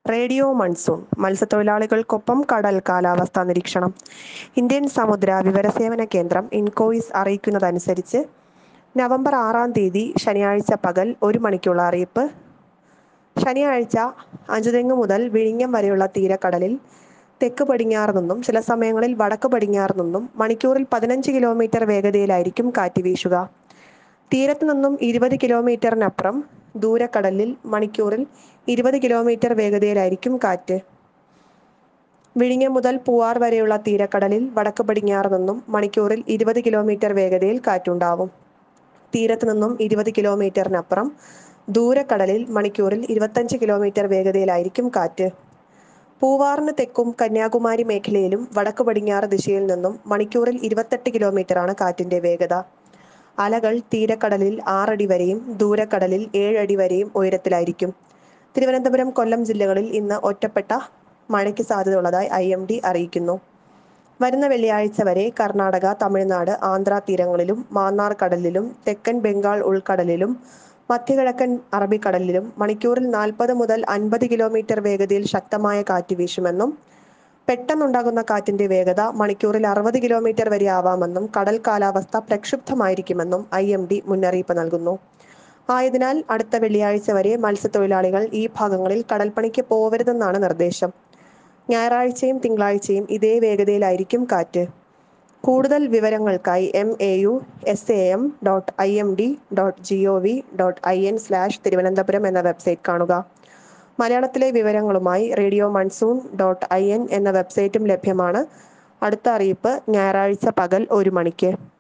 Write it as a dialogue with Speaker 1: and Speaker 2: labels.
Speaker 1: radio monsoon മത്സ്യത്തൊഴിലാളികൾക്കൊപ്പം കടൽ കാലാവസ്ഥാ നിരീക്ഷണം ഇന്ത്യൻ സമുദ്ര വിവരസേവന കേന്ദ്രം ഇൻകോയിസ് അറിയിക്കുന്നതനുസരിച്ച് നവംബർ ആറാം തീയതി ശനിയാഴ്ച പകൽ ഒരു മണിക്കുള്ള അറിയിപ്പ് ശനിയാഴ്ച അഞ്ചുതെങ്ങ് മുതൽ വിഴിഞ്ഞം വരെയുള്ള തീരക്കടലിൽ തെക്ക് പടിഞ്ഞാറ് നിന്നും ചില സമയങ്ങളിൽ വടക്ക് പടിഞ്ഞാറ് നിന്നും മണിക്കൂറിൽ പതിനഞ്ച് കിലോമീറ്റർ വേഗതയിലായിരിക്കും കാറ്റ് വീശുക തീരത്ത് നിന്നും ഇരുപത് കിലോമീറ്ററിനപ്പുറം ദൂരക്കടലിൽ മണിക്കൂറിൽ ഇരുപത് കിലോമീറ്റർ വേഗതയിലായിരിക്കും കാറ്റ് വിഴിഞ്ഞം മുതൽ പൂവാർ വരെയുള്ള തീരക്കടലിൽ വടക്ക് പടിഞ്ഞാറ് നിന്നും മണിക്കൂറിൽ ഇരുപത് കിലോമീറ്റർ വേഗതയിൽ കാറ്റുണ്ടാവും തീരത്ത് നിന്നും ഇരുപത് കിലോമീറ്ററിനപ്പുറം ദൂരക്കടലിൽ മണിക്കൂറിൽ ഇരുപത്തഞ്ച് കിലോമീറ്റർ വേഗതയിലായിരിക്കും കാറ്റ് പൂവാറിന് തെക്കും കന്യാകുമാരി മേഖലയിലും വടക്ക് പടിഞ്ഞാറ് ദിശയിൽ നിന്നും മണിക്കൂറിൽ ഇരുപത്തെട്ട് കിലോമീറ്ററാണ് കാറ്റിന്റെ വേഗത അലകൾ തീരക്കടലിൽ ആറടി വരെയും ദൂരക്കടലിൽ ഏഴടി വരെയും ഉയരത്തിലായിരിക്കും തിരുവനന്തപുരം കൊല്ലം ജില്ലകളിൽ ഇന്ന് ഒറ്റപ്പെട്ട മഴയ്ക്ക് സാധ്യതയുള്ളതായി ഐ എം ഡി അറിയിക്കുന്നു വരുന്ന വെള്ളിയാഴ്ച വരെ കർണാടക തമിഴ്നാട് ആന്ധ്ര തീരങ്ങളിലും മാന്നാർ കടലിലും തെക്കൻ ബംഗാൾ ഉൾക്കടലിലും മധ്യകിഴക്കൻ അറബിക്കടലിലും മണിക്കൂറിൽ നാൽപ്പത് മുതൽ അൻപത് കിലോമീറ്റർ വേഗതയിൽ ശക്തമായ കാറ്റ് വീശുമെന്നും പെട്ടെന്നുണ്ടാകുന്ന കാറ്റിന്റെ വേഗത മണിക്കൂറിൽ അറുപത് കിലോമീറ്റർ വരെ ആവാമെന്നും കടൽ കാലാവസ്ഥ പ്രക്ഷുബ്ധമായിരിക്കുമെന്നും ഐ എം ഡി മുന്നറിയിപ്പ് നൽകുന്നു ആയതിനാൽ അടുത്ത വെള്ളിയാഴ്ച വരെ മത്സ്യത്തൊഴിലാളികൾ ഈ ഭാഗങ്ങളിൽ കടൽപ്പണിക്ക് പോവരുതെന്നാണ് നിർദ്ദേശം ഞായറാഴ്ചയും തിങ്കളാഴ്ചയും ഇതേ വേഗതയിലായിരിക്കും കാറ്റ് കൂടുതൽ വിവരങ്ങൾക്കായി M A U S A M dot I M D dot G O V dot I N slash Thiruvananthapuram എന്ന വെബ്സൈറ്റ് കാണുക മലയാളത്തിലെ വിവരങ്ങളുമായി radio monsoon dot I N എന്ന വെബ്സൈറ്റും ലഭ്യമാണ് അടുത്ത അറിയിപ്പ് ഞായറാഴ്ച പകൽ ഒരു മണിക്ക്